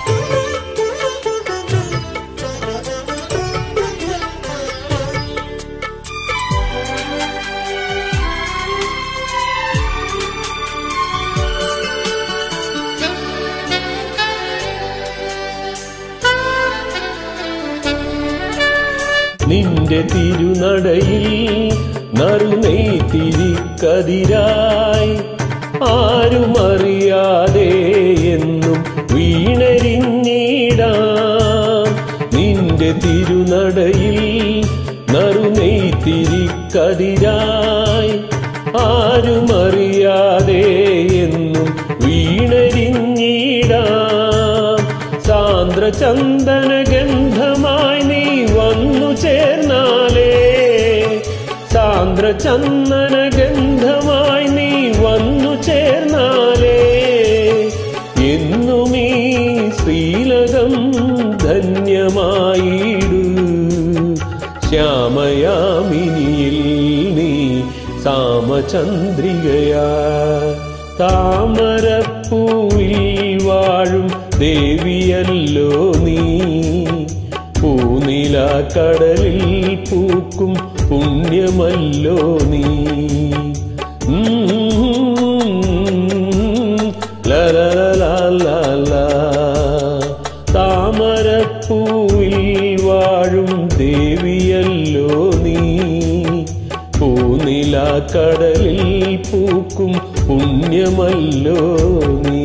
നിന്റെ തിരുനടയിൽ നറുനെയ്ത്തിരിക്കതിരായി ആരുമറിയാതെ എന്നും വീണരിഞ്ഞിടാം നിന്റെ തിരുനടയിൽ നറുനെയ്ത്തിരിക്കതിരായി ആരുമറിയാതെ എന്നും വീണരിഞ്ഞിടാം സാന്ദ്ര ചന്ദന ഗന്ധമായി നീ വന്നു ചേർന്നാലേ സാന്ദ്ര ചന്ദന ഗന്ധമായി നീ വന്നു ചേർന്നാലേ എന്നും ഈ ശ്രീലകം ധന്യമായിടൂ ശ്യാമയാമിനിയിൽ നീ സാമചന്ദ്രികയാ താമരപ്പൂവിൽ വാഴും ദേവിയല്ലോ നീ പൂനില കടലിൽ പൂക്കും പുണ്യമല്ലോ നീ ലലലാല താമരപ്പൂവിൽ വാഴും ദേവിയല്ലോ നീ പൂനില കടലിൽ പൂക്കും പുണ്യമല്ലോ നീ